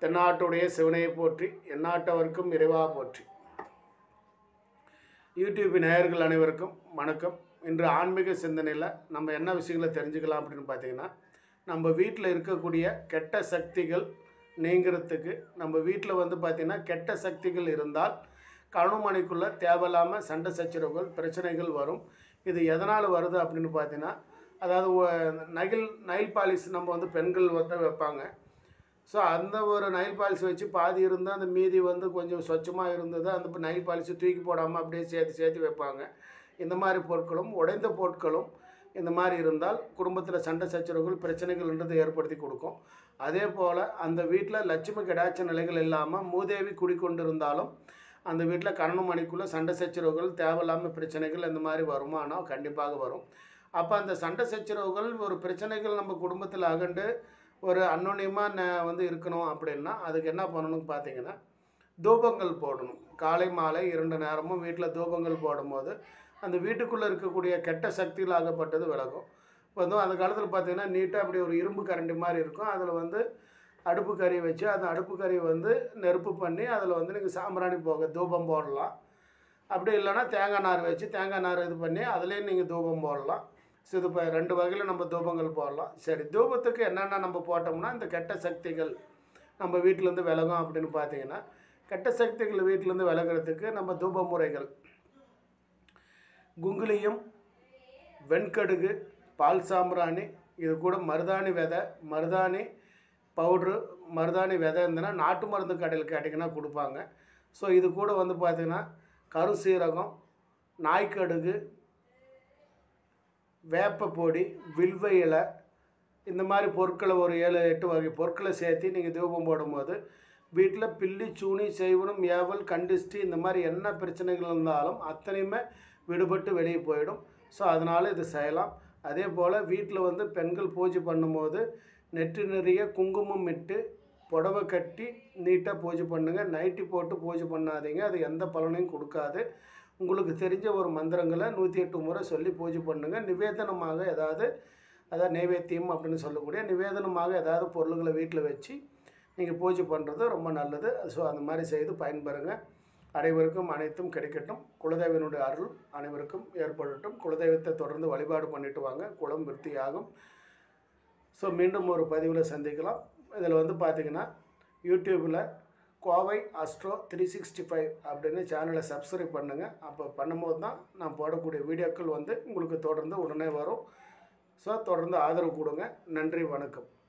தென்னாட்டுடைய சிவனையை போற்றி எந்நாட்டவர்க்கும் இறைவா போற்றி யூடியூப் நேயர்கள் அனைவருக்கும் வணக்கம் இன்று ஆன்மீக சிந்தனையில் நம்ம என்ன விஷயங்களை தெரிஞ்சுக்கலாம் அப்படின்னு பார்த்தீங்கன்னா நம்ம வீட்டில் இருக்கக்கூடிய கெட்ட சக்திகள் நீங்கிறதுக்கு நம்ம வீட்டில் வந்து பார்த்திங்கன்னா கெட்ட சக்திகள் இருந்தால் கணுமணிக்குள்ளே தேவையில்லாமல் சண்டை சச்சரவுகள் பிரச்சனைகள் வரும் இது எதனால் வருது அப்படின்னு பார்த்தீங்கன்னா அதாவது ஒ- நகில் நைல் பாலிஷ் நம்ம வந்து பெண்கள் வந்து வைப்பாங்க ஸோ அந்த ஒரு நைல் பாலிஷ் வச்சு பாதி இருந்தால் அந்த மீதி வந்து கொஞ்சம் சொச்சமாக இருந்தது அந்த நைல் பாலிஷை தூக்கி போடாமல் அப்படியே சேர்த்து சேர்த்து வைப்பாங்க இந்த மாதிரி பொருட்களும் உடைந்த பொருட்களும் இந்த மாதிரி இருந்தால் குடும்பத்தில் சண்டை சச்சரவுகள் பிரச்சனைகள்ன்றது ஏற்படுத்தி கொடுக்கும் அதே போல் அந்த வீட்டில் லட்சுமி கடாட்ச நிலைகள் இல்லாமல் மூதேவி குடிக்கொண்டிருந்தாலும் அந்த வீட்டில் கண்ணு மணிக்குள்ளே சண்டை சச்சரவுகள் தேவையில்லாமல் பிரச்சனைகள் இந்த மாதிரி வருமானம் கண்டிப்பாக வரும் அப்போ அந்த சண்டை சச்சரவுகள் ஒரு பிரச்சனைகள் நம்ம குடும்பத்தில் அகண்டு ஒரு அன்னோனியமாக ந வந்து இருக்கணும் அப்படின்னா அதுக்கு என்ன பண்ணணும்னு பார்த்தீங்கன்னா தூபங்கள் போடணும் காலை மாலை இரண்டு நேரமும் வீட்டில் தூபங்கள் போடும்போது அந்த வீட்டுக்குள்ளே இருக்கக்கூடிய கெட்ட சக்திகள் ஆகப்பட்டது விலகும் இப்போ வந்து அந்த காலத்தில் பார்த்தீங்கன்னா நீட்டாக அப்படி ஒரு இரும்பு கரண்டி மாதிரி இருக்கும் அதில் வந்து அடுப்பு கறி வச்சு அந்த அடுப்பு கறி வந்து நெருப்பு பண்ணி அதில் வந்து நீங்கள் சாம்பிராணி போக தூபம் போடலாம் அப்படி இல்லைன்னா தேங்காய் நார் வச்சு தேங்காய் நார் இது பண்ணி அதுலேயும் நீங்கள் தூபம் போடலாம் ஸோ இது இப்போ ரெண்டு வகையில் நம்ம தூபங்கள் போடலாம் சரி தூபத்துக்கு என்னென்ன நம்ம போட்டோம்னா இந்த கெட்ட சக்திகள் நம்ம வீட்டிலேருந்து விலகும் அப்படின்னு பார்த்தீங்கன்னா கெட்ட சக்திகள் வீட்டிலேருந்து விலகிறதுக்கு நம்ம தூப முறைகள் குங்குலியம் வெண்கடுகு பால் சாம்பிராணி இது கூட மருதாணி விதை மருதாணி பவுட்ரு மருதாணி விதை இருந்ததுன்னா நாட்டு மருந்து கடையில் கேட்டிங்கன்னா கொடுப்பாங்க ஸோ இது கூட வந்து பார்த்திங்கன்னா கருசீரகம் நாய்க்கடுகு வேப்ப பொடி வில்வ இலை இந்த மாதிரி பொருட்களை ஒரு ஏழு எட்டு வகை பொருட்களை சேர்த்து நீங்கள் தூபம் போடும்போது வீட்டில் பில்லி சூனி செய்வனும் ஏவல் கண்டிஸ்டி இந்த மாதிரி என்ன பிரச்சனைகள் இருந்தாலும் அத்தனையுமே விடுபட்டு வெளியே போயிடும் ஸோ அதனால் இது செய்யலாம் அதே போல் வீட்டில் வந்து பெண்கள் பூஜை பண்ணும்போது நெற்றி நிறைய குங்குமம் இட்டு புடவை கட்டி நீட்டாக பூஜை பண்ணுங்கள் நைட்டி போட்டு பூஜை பண்ணாதீங்க அது எந்த பலனையும் கொடுக்காது உங்களுக்கு தெரிஞ்ச ஒரு மந்திரங்களை நூற்றி எட்டு முறை சொல்லி பூஜை பண்ணுங்கள் நிவேதனமாக ஏதாவது அதாவது நைவேத்தியம் அப்படின்னு சொல்லக்கூடிய நிவேதனமாக ஏதாவது பொருள்களை வீட்டில் வச்சு நீங்கள் பூஜை பண்ணுறது ரொம்ப நல்லது ஸோ அந்த மாதிரி செய்து பயன்பெறுங்க அனைவருக்கும் அனைத்தும் கிடைக்கட்டும் குலதெய்வனுடைய அருள் அனைவருக்கும் ஏற்படட்டும் குலதெய்வத்தை தொடர்ந்து வழிபாடு பண்ணிட்டு வாங்க குலம் விருத்தியாகும் ஸோ மீண்டும் ஒரு பதிவில் சந்திக்கலாம் இதில் வந்து பார்த்தீங்கன்னா யூடியூப்பில் Kovai astro three sixty five அப்படின்னு சேனலை சப்ஸ்கிரைப் பண்ணுங்கள் அப்போ பண்ணும்போது தான் நான் போடக்கூடிய வீடியோக்கள் வந்து உங்களுக்கு தொடர்ந்து உடனே வரும் ஸோ தொடர்ந்து ஆதரவு கொடுங்க நன்றி வணக்கம்